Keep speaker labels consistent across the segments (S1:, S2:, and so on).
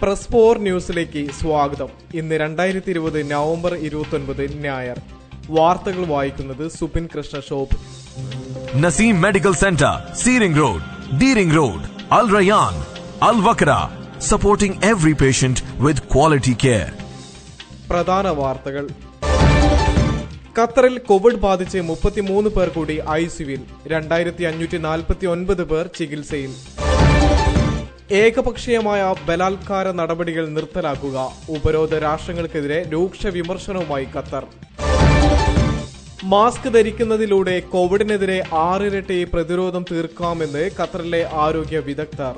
S1: Press four ന്യൂസിലേക്ക് സ്വാഗതം ഇന്ന് രണ്ടായിരത്തി ഇരുപത് നവംബർ ഇരുപത്തി ഒൻപത് ഞായർ വാർത്തകൾ വായിക്കുന്നത് Supin Krishna shop
S2: Naseem Medical Center, Seering Road, Deering Road, Al Rayyan, Al Wakra, supporting every patient with quality care.
S1: പ്രധാന വാർത്തകൾ ഖത്തറിൽ കോവിഡ് ബാധിച്ച് മുപ്പത്തിമൂന്ന് പേർ കൂടി ഐസിയുവിൽ രണ്ടായിരത്തി അഞ്ഞൂറ്റി നാൽപ്പത്തി ഒൻപത് പേർ ചികിത്സയിൽ ഏകപക്ഷീയമായ ബലാത്കാര നടപടികൾ നിർത്തലാക്കുക ഉപരോധ രാഷ്ട്രങ്ങൾക്കെതിരെ രൂക്ഷ വിമർശനവുമായി ഖത്തർ മാസ്ക് ധരിക്കുന്നതിലൂടെ കോവിഡിനെതിരെ ആറിരട്ടി പ്രതിരോധം തീർക്കാമെന്ന് ഖത്തറിലെ ആരോഗ്യ വിദഗ്ധർ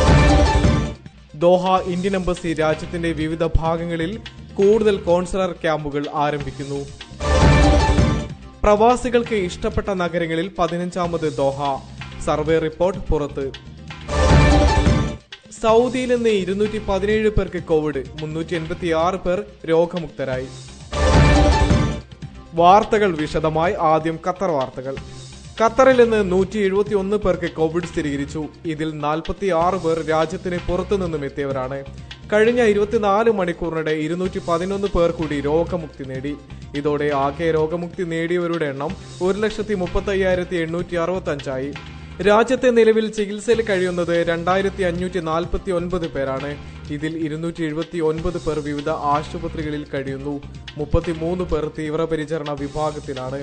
S1: ദോഹ ഇന്ത്യൻ എംബസി രാജ്യത്തിന്റെ വിവിധ ഭാഗങ്ങളിൽ കൂടുതൽ കോൺസുലർ ക്യാമ്പുകൾ ആരംഭിക്കുന്നു പ്രവാസികൾക്ക് ഇഷ്ടപ്പെട്ട നഗരങ്ങളിൽ പതിനഞ്ചാമത് ദോഹ സർവേ റിപ്പോർട്ട് പുറത്ത് സൗദിയിൽ നിന്ന് ഇരുന്നൂറ്റി പതിനേഴ് പേർക്ക് കോവിഡ് മുന്നൂറ്റി എൺപത്തി ആറ് പേർ രോഗമുക്തരായി വാർത്തകൾ വിശദമായി ആദ്യം ഖത്തർ വാർത്തകൾ ഖത്തറിൽ നിന്ന് നൂറ്റി എഴുപത്തി ഒന്ന് പേർക്ക് കോവിഡ് സ്ഥിരീകരിച്ചു ഇതിൽ നാൽപ്പത്തി ആറ് പേർ രാജ്യത്തിന് പുറത്തു നിന്നും എത്തിയവരാണ് കഴിഞ്ഞ ഇരുപത്തിനാല് മണിക്കൂറിനിടെ ഇരുന്നൂറ്റി പതിനൊന്ന് പേർ കൂടി രോഗമുക്തി നേടി ഇതോടെ ആകെ രോഗമുക്തി നേടിയവരുടെ എണ്ണം ഒരു ലക്ഷത്തി മുപ്പത്തി അയ്യായിരത്തി എണ്ണൂറ്റി അറുപത്തി അഞ്ചായി രാജ്യത്തെ നിലവിൽ ചികിത്സയിൽ കഴിയുന്നത് രണ്ടായിരത്തി അഞ്ഞൂറ്റി നാൽപ്പത്തി ഒൻപത് പേരാണ് ഇതിൽ ഇരുന്നൂറ്റി എഴുപത്തി ഒൻപത് പേർ വിവിധ ആശുപത്രികളിൽ കഴിയുന്നു മുപ്പത്തിമൂന്ന് പേർ തീവ്രപരിചരണ വിഭാഗത്തിലാണ്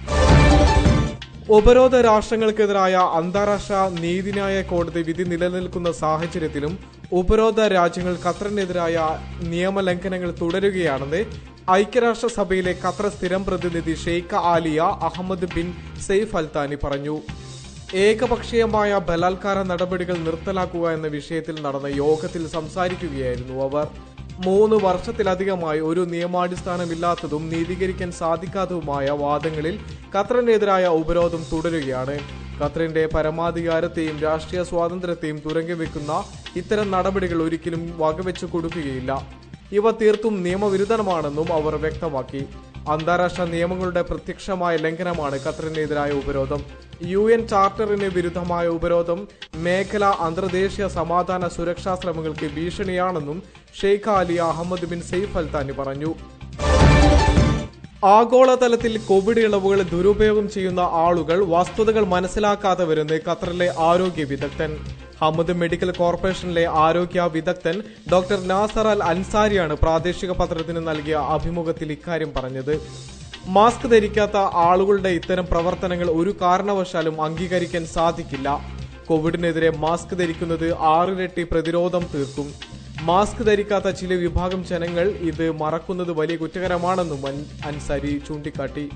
S1: ഉപരോധ രാഷ്ട്രങ്ങൾക്കെതിരായ അന്താരാഷ്ട്ര നീതിന്യായ കോടതി വിധി നിലനിൽക്കുന്ന സാഹചര്യത്തിലും ഉപരോധ രാജ്യങ്ങൾ ഖത്തറിനെതിരായ നിയമലംഘനങ്ങൾ തുടരുകയാണെന്ന് ഐക്യരാഷ്ട്രസഭയിലെ ഖത്തർ സ്ഥിരം പ്രതിനിധി Sheikh Alia Ahmed bin Saif Al Thani പറഞ്ഞു ഏകപക്ഷീയമായ ബലാത്കാര നടപടികൾ നിർത്തലാക്കുക എന്ന വിഷയത്തിൽ നടന്ന യോഗത്തിൽ സംസാരിക്കുകയായിരുന്നു അവർ മൂന്ന് വർഷത്തിലധികമായി ഒരു നിയമാടിസ്ഥാനമില്ലാത്തതും നീതീകരിക്കാൻ സാധിക്കാത്തതുമായ വാദങ്ങളിൽ ഖത്തറിനെതിരായ ഉപരോധം തുടരുകയാണ് ഖത്തറിന്റെ പരമാധികാരത്തെയും രാഷ്ട്രീയ സ്വാതന്ത്ര്യത്തെയും തുരങ്കിവെക്കുന്ന ഇത്തരം നടപടികൾ ഒരിക്കലും വകവെച്ചു കൊടുക്കുകയില്ല ഇവ തീർത്തും നിയമവിരുദ്ധമാണെന്നും അവർ വ്യക്തമാക്കി അന്താരാഷ്ട്ര നിയമങ്ങളുടെ പ്രത്യക്ഷമായ ലംഘനമാണ് ഖത്തറിനെതിരായ ഉപരോധം യു എൻ ചാർട്ടറിന് വിരുദ്ധമായ ഉപരോധം മേഖല അന്തർദേശീയ സമാധാന സുരക്ഷാ ശ്രമങ്ങൾക്ക് ഭീഷണിയാണെന്നും Sheikh Ali Ahmed bin Saif Al Thani പറഞ്ഞു ആഗോളതലത്തിൽ കോവിഡ് ഇളവുകൾ ദുരുപയോഗം ചെയ്യുന്ന ആളുകൾ വസ്തുതകൾ മനസ്സിലാക്കാത്തവരെന്ന് ഖത്തറിലെ ആരോഗ്യ വിദഗ്ധൻ ഹമ്മദ് മെഡിക്കൽ കോർപ്പറേഷനിലെ ആരോഗ്യ വിദഗ്ധൻ ഡോക്ടർ നാസർ അൽ അൻസാരിയാണ് പ്രാദേശിക പത്രത്തിന് നൽകിയ അഭിമുഖത്തിൽ ഇക്കാര്യം പറഞ്ഞത് മാസ്ക് ധരിക്കാത്ത ആളുകളുടെ ഇത്തരം പ്രവർത്തനങ്ങൾ ഒരു കാരണവശാലും അംഗീകരിക്കാൻ സാധിക്കില്ല കോവിഡിനെതിരെ മാസ്ക് ധരിക്കുന്നത് ആറിരട്ടി പ്രതിരോധം തീർക്കും മാസ്ക് ധരിക്കാത്ത ചില വിഭാഗം ജനങ്ങൾ ഇത് മറക്കുന്നത് വലിയ കുറ്റകരമാണെന്നും അൻ- അൻസാരി ചൂണ്ടിക്കാട്ടി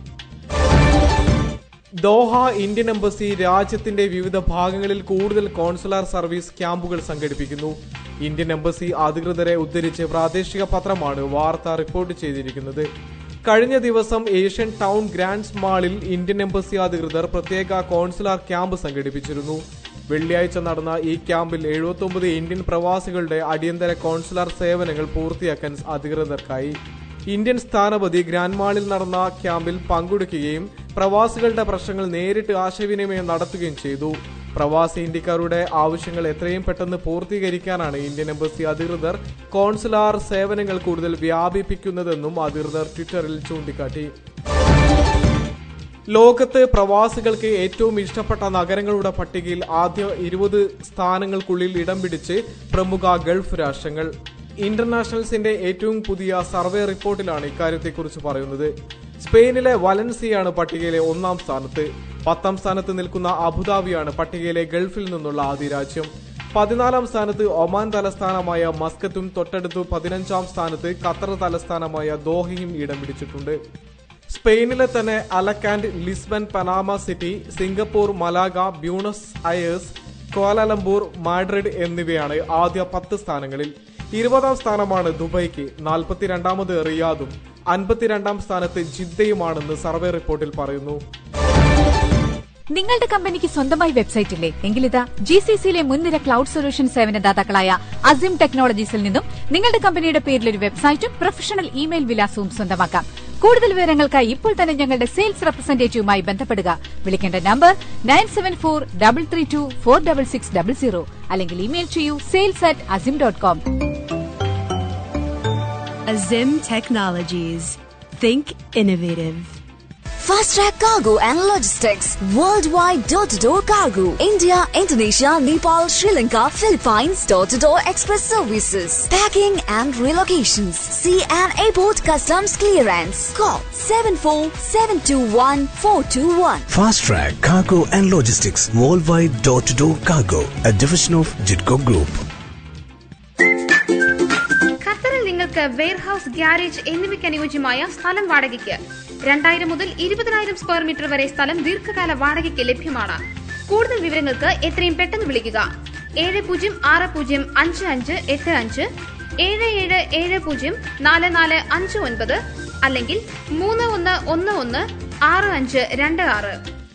S1: ദോഹ ഇന്ത്യൻ എംബസി രാജ്യത്തിന്റെ വിവിധ ഭാഗങ്ങളിൽ കൂടുതൽ കോൺസുലാർ സർവീസ് ക്യാമ്പുകൾ സംഘടിപ്പിക്കുന്നു ഇന്ത്യൻ എംബസി അധികൃതരെ ഉദ്ധരിച്ച് പ്രാദേശിക പത്രമാണ് വാർത്ത റിപ്പോർട്ട് ചെയ്തിരിക്കുന്നത് കഴിഞ്ഞ ദിവസം ഏഷ്യൻ ടൗൺ ഗ്രാൻഡ്സ് മാളിൽ ഇന്ത്യൻ എംബസി അധികൃതർ പ്രത്യേക കോൺസുലാർ ക്യാമ്പ് സംഘടിപ്പിച്ചിരുന്നു വെള്ളിയാഴ്ച നടന്ന ഈ ക്യാമ്പിൽ എഴുപത്തൊമ്പത് ഇന്ത്യൻ പ്രവാസികളുടെ അടിയന്തര കോൺസുലാർ സേവനങ്ങൾ പൂർത്തിയാക്കാൻ അധികൃതർക്കായി ഇന്ത്യൻ സ്ഥാനപതി ഗ്രാൻഡ് മാളിൽ നടന്ന ക്യാമ്പിൽ പങ്കെടുക്കുകയും പ്രവാസികളുടെ പ്രശ്നങ്ങൾ നേരിട്ട് ആശയവിനിമയം നടത്തുകയും ചെയ്തു പ്രവാസി ഇന്ത്യക്കാരുടെ ആവശ്യങ്ങൾ എത്രയും പെട്ടെന്ന് പൂർത്തീകരിക്കാനാണ് ഇന്ത്യൻ എംബസി അധികൃതർ കോൺസുലാർ സേവനങ്ങൾ കൂടുതൽ വ്യാപിപ്പിക്കുന്നതെന്നും അധികൃതർ ട്വിറ്ററിൽ ചൂണ്ടിക്കാട്ടി ലോകത്ത് പ്രവാസികൾക്ക് ഏറ്റവും ഇഷ്ടപ്പെട്ട നഗരങ്ങളുടെ പട്ടികയിൽ ആദ്യ ഇരുപത് സ്ഥാനങ്ങൾക്കുള്ളിൽ ഇടം പിടിച്ച് പ്രമുഖ ഗൾഫ് രാഷ്ട്രങ്ങൾ ഇന്റർനാഷണൽസിന്റെ ഏറ്റവും പുതിയ സർവേ റിപ്പോർട്ടിലാണ് ഇക്കാര്യത്തെക്കുറിച്ച് പറയുന്നത് സ്പെയിനിലെ വലൻസിയാണ് പട്ടികയിലെ ഒന്നാം സ്ഥാനത്ത് പത്താം സ്ഥാനത്ത് നിൽക്കുന്ന അബുദാബിയാണ് പട്ടികയിലെ ഗൾഫിൽ നിന്നുള്ള ആദ്യ രാജ്യം പതിനാലാം സ്ഥാനത്ത് ഒമാൻ തലസ്ഥാനമായ മസ്കത്തും തൊട്ടടുത്ത് പതിനഞ്ചാം സ്ഥാനത്ത് ഖത്തർ തലസ്ഥാനമായ ദോഹയും ഇടം പിടിച്ചിട്ടുണ്ട് സ്പെയിനിലെ തന്നെ Alicante Lisbon Panama city Singapore Malaga Buenos Aires Kuala Lumpur Madrid എന്നിവയാണ് ആദ്യ പത്ത് സ്ഥാനങ്ങളിൽ ഇരുപതാം സ്ഥാനമാണ് ദുബൈക്ക് നാൽപ്പത്തിരണ്ടാമത് റിയാദും അൻപത്തിരണ്ടാം സ്ഥാനത്ത് ജിദ്ദയുമാണെന്ന് സർവേ റിപ്പോർട്ടിൽ പറയുന്നു
S3: നിങ്ങളുടെ കമ്പനിക്ക് സ്വന്തമായി വെബ്സൈറ്റ് ഇല്ലേ എങ്കിലിതാ ജി സി സിയിലെ മുൻനിര ക്ലൗഡ് സൊല്യൂഷൻ സേവനദാതാക്കളായ അസിം ടെക്നോളജീസിൽ നിന്നും നിങ്ങളുടെ കമ്പനിയുടെ പേരിൽ ഒരു വെബ്സൈറ്റും പ്രൊഫഷണൽ ഇമെയിൽ വിലാസവും സ്വന്തമാക്കാം കൂടുതൽ വിവരങ്ങൾക്കായി ഇപ്പോൾ തന്നെ ഞങ്ങളുടെ സെയിൽസ് റെപ്രസെന്റേറ്റീവുമായി ബന്ധപ്പെടുക വിളിക്കേണ്ട number nine seven four double three two four double six double zero അല്ലെങ്കിൽ ഇമെയിൽ ചെയ്യൂ sales at Azim dot com
S4: Azim Technologies. Think innovative.
S5: Fast Track Cargo and Logistics. Worldwide door to door cargo. India, Indonesia, Nepal, Sri Lanka, Philippines. Door to door express services. Packing and relocations. Sea and airport customs clearance. Call 74721 421.
S6: Fast Track Cargo and Logistics Worldwide Door to Door Cargo, a division of Jitco Group.
S7: ഖത്തറിൽ നിങ്ങൾക്ക് warehouse garage എന്നിവയ്ക്ക് അനുയോജ്യമായ സ്ഥലം വാടകയ്ക്ക് രണ്ടായിരം മുതൽ ഇരുപതിനായിരം square metre വരെ സ്ഥലം ദീർഘകാല വാടകയ്ക്ക് ലഭ്യമാണ് കൂടുതൽ വിവരങ്ങൾക്ക് എത്രയും പെട്ടെന്ന് വിളിക്കുക ഏഴ് പൂജ്യം ആറ് പൂജ്യം അഞ്ച് അഞ്ച് എട്ട് അഞ്ച് ഏഴ് ഏഴ് ഏഴ് പൂജ്യം നാല് നാല് അഞ്ച് ഒൻപത് അല്ലെങ്കിൽ മൂന്ന് ഒന്ന് ഒന്ന് ഒന്ന് ആറ് അഞ്ച് രണ്ട് ആറ്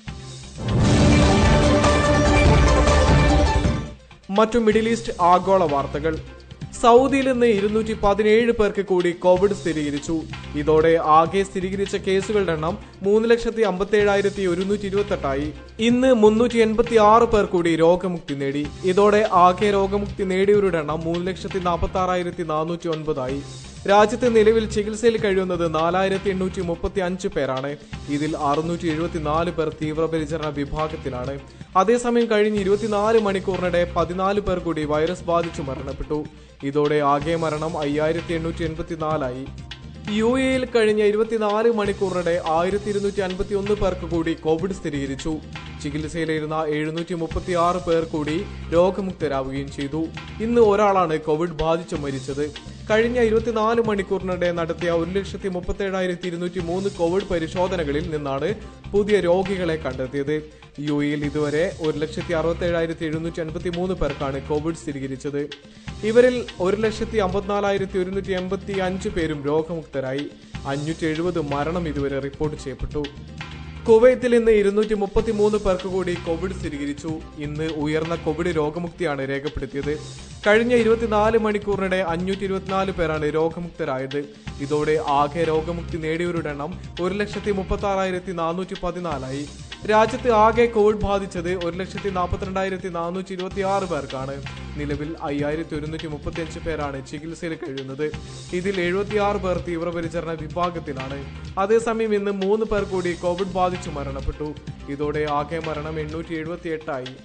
S1: മറ്റു മിഡിൽ ഈസ്റ്റ് ആഗോള വാർത്തകൾ സൗദിയിൽ നിന്ന് ഇരുന്നൂറ്റി പതിനേഴ് പേർക്ക് കൂടി കോവിഡ് സ്ഥിരീകരിച്ചു ഇതോടെ ആകെ സ്ഥിരീകരിച്ച കേസുകളുടെ എണ്ണം മൂന്ന് ലക്ഷത്തി അമ്പത്തി ഏഴായിരത്തി ഒരുന്നൂറ്റി ഇരുപത്തെട്ടായി ഇന്ന് മുന്നൂറ്റി എൺപത്തി ആറ് പേർ കൂടി രോഗമുക്തി നേടി ഇതോടെ ആകെ രോഗമുക്തി നേടിയവരുടെ എണ്ണം മൂന്ന് ലക്ഷത്തി നാൽപ്പത്തി ആറായിരത്തി നാനൂറ്റി ഒൻപതായി രാജ്യത്ത് നിലവിൽ ചികിത്സയിൽ കഴിയുന്നത് നാലായിരത്തി എണ്ണൂറ്റി മുപ്പത്തി അഞ്ച് പേരാണ് ഇതിൽ അറുന്നൂറ്റി എഴുപത്തിനാല് പേർ തീവ്രപരിചരണ വിഭാഗത്തിലാണ് അതേസമയം കഴിഞ്ഞ ഇരുപത്തിനാല് മണിക്കൂറിനിടെ പതിനാല് പേർ കൂടി വൈറസ് ബാധിച്ചു മരണപ്പെട്ടു ഇതോടെ ആകെ മരണം അയ്യായിരത്തി എണ്ണൂറ്റി എൺപത്തിനാലായി യു എയിൽ കഴിഞ്ഞ ഇരുപത്തിനാല് മണിക്കൂറിനിടെ ആയിരത്തി ഇരുന്നൂറ്റി അൻപത്തി ഒന്ന് പേർക്ക് കൂടി കോവിഡ് സ്ഥിരീകരിച്ചു ചികിത്സയിലിരുന്ന എഴുന്നൂറ്റി മുപ്പത്തി ആറ് പേർ കൂടി രോഗമുക്തരാവുകയും ചെയ്തു ഇന്ന് ഒരാളാണ് കോവിഡ് ബാധിച്ചു മരിച്ചത് കഴിഞ്ഞ ഇരുപത്തിനാല് മണിക്കൂറിനിടെ നടത്തിയ ഒരു ലക്ഷത്തി മുപ്പത്തി ഏഴായിരത്തി ഇരുന്നൂറ്റി മൂന്ന് കോവിഡ് പരിശോധനകളിൽ നിന്നാണ് പുതിയ രോഗികളെ കണ്ടെത്തിയത് യു എയിൽ ഇതുവരെ ഒരു ലക്ഷത്തി അറുപത്തി ഏഴായിരത്തി എഴുന്നൂറ്റി അൻപത്തി മൂന്ന് പേർക്കാണ് കോവിഡ് സ്ഥിരീകരിച്ചത് ഇവരിൽ ഒരു ലക്ഷത്തി അമ്പത്തിനാലായിരത്തി ഒരുന്നൂറ്റി എൺപത്തി അഞ്ച് പേരും രോഗമുക്തരായി അഞ്ഞൂറ്റി എഴുപത് മരണം ഇതുവരെ റിപ്പോർട്ട് ചെയ്യപ്പെട്ടു കുവൈത്തിൽ ഇന്ന് ഇരുന്നൂറ്റി മുപ്പത്തി മൂന്ന് പേർക്ക് കൂടി കോവിഡ് സ്ഥിരീകരിച്ചു ഇന്ന് ഉയർന്ന കോവിഡ് രോഗമുക്തിയാണ് രേഖപ്പെടുത്തിയത് കഴിഞ്ഞ ഇരുപത്തിനാല് മണിക്കൂറിനിടെ അഞ്ഞൂറ്റി ഇരുപത്തിനാല് പേരാണ് രോഗമുക്തരായത് ഇതോടെ ആകെ രോഗമുക്തി നേടിയവരുടെ എണ്ണം ഒരു ലക്ഷത്തി മുപ്പത്തി ആറായിരത്തി നാനൂറ്റി പതിനാലായി രാജ്യത്ത് ആകെ കോവിഡ് ബാധിച്ചത് ഒരു ലക്ഷത്തി നാൽപ്പത്തിരണ്ടായിരത്തി നാനൂറ്റി ഇരുപത്തി ആറ് പേർക്കാണ് നിലവിൽ അയ്യായിരത്തി ഒരുന്നൂറ്റി മുപ്പത്തി അഞ്ച് പേരാണ് ചികിത്സയിൽ കഴിയുന്നത് ഇതിൽ എഴുപത്തിയാറ് പേർ തീവ്രപരിചരണ വിഭാഗത്തിലാണ് അതേസമയം ഇന്ന് മൂന്ന് പേർ കൂടി കോവിഡ് ബാധിച്ചു മരണപ്പെട്ടു ഇതോടെ ആകെ മരണം എണ്ണൂറ്റി എഴുപത്തി എട്ടായി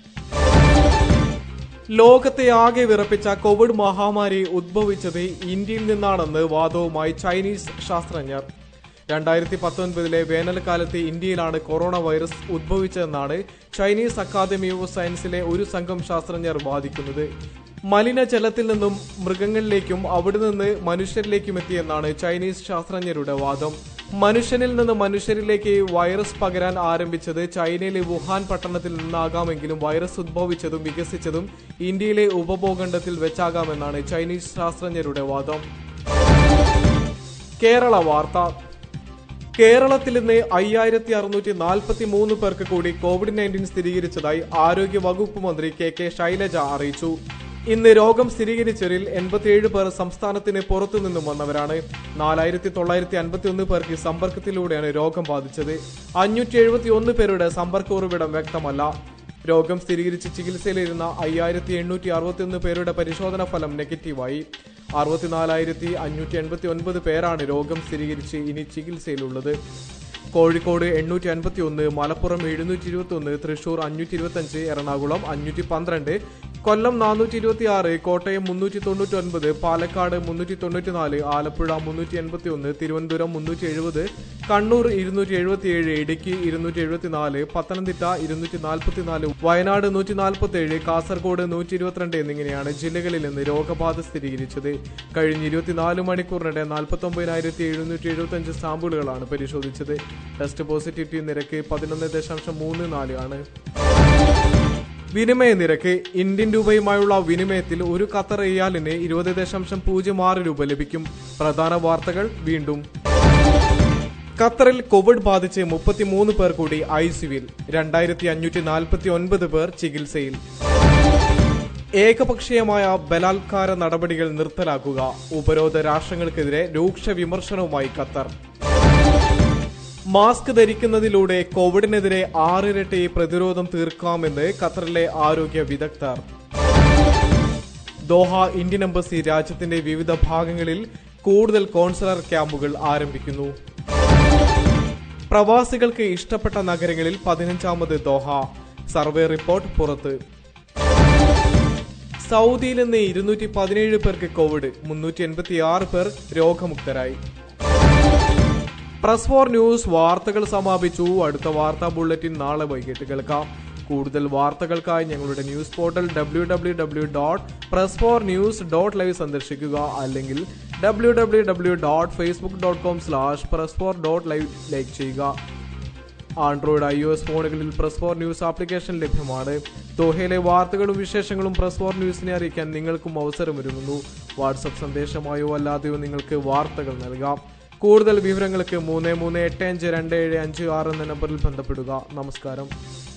S1: ലോകത്തെ ആകെ വിറപ്പിച്ച കോവിഡ് മഹാമാരി ഉദ്ഭവിച്ചത് ഇന്ത്യയിൽ നിന്നാണെന്ന് വാദവുമായി ചൈനീസ് ശാസ്ത്രജ്ഞർ രണ്ടായിരത്തി പത്തൊൻപതിലെ വേനൽക്കാലത്ത് ഇന്ത്യയിലാണ് കൊറോണ വൈറസ് ഉദ്ഭവിച്ചതെന്നാണ് ചൈനീസ് അക്കാദമി ഓഫ് സയൻസിലെ ഒരു സംഘം ശാസ്ത്രജ്ഞർ വാദിക്കുന്നത് മലിനജലത്തിൽ നിന്നും മൃഗങ്ങളിലേക്കും അവിടെ നിന്ന് മനുഷ്യരിലേക്കും എത്തിയെന്നാണ് ചൈനീസ് ശാസ്ത്രജ്ഞരുടെ വാദം മനുഷ്യനിൽ നിന്ന് മനുഷ്യരിലേക്ക് വൈറസ് പകരാൻ ആരംഭിച്ചത് ചൈനയിലെ വുഹാൻ പട്ടണത്തിൽ നിന്നാകാമെങ്കിലും വൈറസ് ഉദ്ഭവിച്ചതും വികസിച്ചതും ഇന്ത്യയിലെ ഉപഭൂഖണ്ഡത്തിൽ വെച്ചാകാമെന്നാണ് ചൈനീസ് ശാസ്ത്രജ്ഞരുടെ വാദം കേരള വാർത്ത കേരളത്തിൽ ഇന്ന് അയ്യായിരത്തി അറുന്നൂറ്റി നാൽപ്പത്തി മൂന്ന് പേർക്ക് കൂടി കോവിഡ് നയൻറ്റീൻ സ്ഥിരീകരിച്ചതായി ആരോഗ്യ വകുപ്പ് മന്ത്രി കെ കെ ശൈലജ അറിയിച്ചു ഇന്ന് രോഗം സ്ഥിരീകരിച്ചവരിൽ എൺപത്തിയേഴ് പേർ സംസ്ഥാനത്തിന് പുറത്തു നിന്നും വന്നവരാണ് നാലായിരത്തി തൊള്ളായിരത്തി അൻപത്തി ഒന്ന് പേർക്ക് സമ്പർക്കത്തിലൂടെയാണ് രോഗം ബാധിച്ചത് അഞ്ഞൂറ്റി എഴുപത്തി ഒന്ന് പേരുടെ സമ്പർക്ക ഉറവിടം വ്യക്തമല്ല രോഗം സ്ഥിരീകരിച്ച് ചികിത്സയിലിരുന്ന അയ്യായിരത്തി എണ്ണൂറ്റി അറുപത്തിയൊന്ന് പേരുടെ പരിശോധനാ ഫലം നെഗറ്റീവായി അറുപത്തിനാലായിരത്തി അഞ്ഞൂറ്റി എൺപത്തി ഒൻപത് പേരാണ് രോഗം സ്ഥിരീകരിച്ച് ഇനി ചികിത്സയിലുള്ളത് കോഴിക്കോട് എണ്ണൂറ്റി അൻപത്തി ഒന്ന് മലപ്പുറം എഴുന്നൂറ്റി ഇരുപത്തി ഒന്ന് തൃശൂർ അഞ്ഞൂറ്റി ഇരുപത്തി അഞ്ച് എറണാകുളം അഞ്ഞൂറ്റി പന്ത്രണ്ട് കൊല്ലം നാനൂറ്റി ഇരുപത്തി ആറ് കോട്ടയം മുന്നൂറ്റി തൊണ്ണൂറ്റി ഒൻപത് പാലക്കാട് മുന്നൂറ്റി തൊണ്ണൂറ്റി നാല് ആലപ്പുഴ മുന്നൂറ്റി എൺപത്തി ഒന്ന് തിരുവനന്തപുരം മുന്നൂറ്റി എഴുപത് കണ്ണൂർ ഇരുന്നൂറ്റി എഴുപത്തി ഏഴ് ഇടുക്കി ഇരുന്നൂറ്റി എഴുപത്തി നാല് പത്തനംതിട്ട ഇരുന്നൂറ്റി നാൽപ്പത്തി നാല് വയനാട് നൂറ്റി നാൽപ്പത്തി ഏഴ് കാസർഗോഡ് നൂറ്റി ഇരുപത്തിരണ്ട് എന്നിങ്ങനെയാണ് ജില്ലകളിൽ നിന്ന് രോഗബാധ സ്ഥിരീകരിച്ചത് കഴിഞ്ഞ ഇരുപത്തിനാല് മണിക്കൂറിനിടെ നാൽപ്പത്തി ഒമ്പതിനായിരത്തി എഴുന്നൂറ്റി എഴുപത്തി അഞ്ച് സാമ്പിളുകളാണ് പരിശോധിച്ചത് ടെസ്റ്റ് പോസിറ്റിവിറ്റി നിരക്ക് പതിനൊന്ന് ദശാംശം മൂന്ന് നാല് ആണ് വിനിമയ നിരക്ക് ഇന്ത്യൻ രൂപയുമായുള്ള വിനിമയത്തിൽ ഒരു ഖത്തർ റിയാലിന് ഇരുപത് ദശാംശം പൂജ്യം ആറ് രൂപ ലഭിക്കും പ്രധാന വാർത്തകൾ വീണ്ടും ഖത്തറിൽ കോവിഡ് ബാധിച്ച് മുപ്പത്തിമൂന്ന് പേർ കൂടി ഐ സിയുവിൽ രണ്ടായിരത്തി അഞ്ഞൂറ്റി നാൽപ്പത്തി ഒൻപത് പേർ ചികിത്സയിൽ ഏകപക്ഷീയമായ ബലാത്കാര നടപടികൾ നിർത്തലാക്കുക ഉപരോധ രാഷ്ട്രങ്ങൾക്കെതിരെ രൂക്ഷ വിമർശനവുമായി ഖത്തർ മാസ്ക് ധരിക്കുന്നതിലൂടെ കോവിഡിനെതിരെ ആറിരട്ടി പ്രതിരോധം തീർക്കാമെന്ന് ഖത്തറിലെ ആരോഗ്യ വിദഗ്ധർ ദോഹ ഇന്ത്യൻ എംബസി രാജ്യത്തിന്റെ വിവിധ ഭാഗങ്ങളിൽ കൂടുതൽ കോൺസുലർ ക്യാമ്പുകൾ ആരംഭിക്കുന്നു പ്രവാസികൾക്ക് ഇഷ്ടപ്പെട്ട നഗരങ്ങളിൽ പതിനഞ്ചാമത് ദോഹ സർവേ റിപ്പോർട്ട് പുറത്ത് സൗദിയിൽ നിന്ന് ഇരുന്നൂറ്റി പതിനേഴ് പേർക്ക് കോവിഡ് മുന്നൂറ്റി എൺപത്തി ആറ് പേർ രോഗമുക്തരായി പ്രസ് ഫോർ ന്യൂസ് വാർത്തകൾ സമാപിച്ചു അടുത്ത വാർത്താ ബുള്ളറ്റിൻ നാളെ വൈകിട്ട് കേൾക്കാം കൂടുതൽ വാർത്തകൾക്കായി ഞങ്ങളുടെ news portal W W W dot press four news dot live സന്ദർശിക്കുക അല്ലെങ്കിൽ W W W dot facebook dot com slash press four dot live like ചെയ്യുക ആൻഡ്രോയിഡ് ഐ ഒ എസ് ഫോണുകളിൽ പ്രസ് ഫോർ ന്യൂസ് ആപ്ലിക്കേഷൻ ലഭ്യമാണ് ദോഹയിലെ വാർത്തകളും വിശേഷങ്ങളും press four ന്യൂസിനെ അറിയിക്കാൻ നിങ്ങൾക്കും അവസരമൊരുങ്ങുന്നു വാട്സപ്പ് സന്ദേശമായോ അല്ലാതെയോ നിങ്ങൾക്ക് വാർത്തകൾ നൽകാം കൂടുതൽ വിവരങ്ങൾക്ക് മൂന്ന് മൂന്ന് എട്ട് അഞ്ച് രണ്ട് ഏഴ് അഞ്ച് ആറ് എന്ന നമ്പറിൽ ബന്ധപ്പെടുക നമസ്കാരം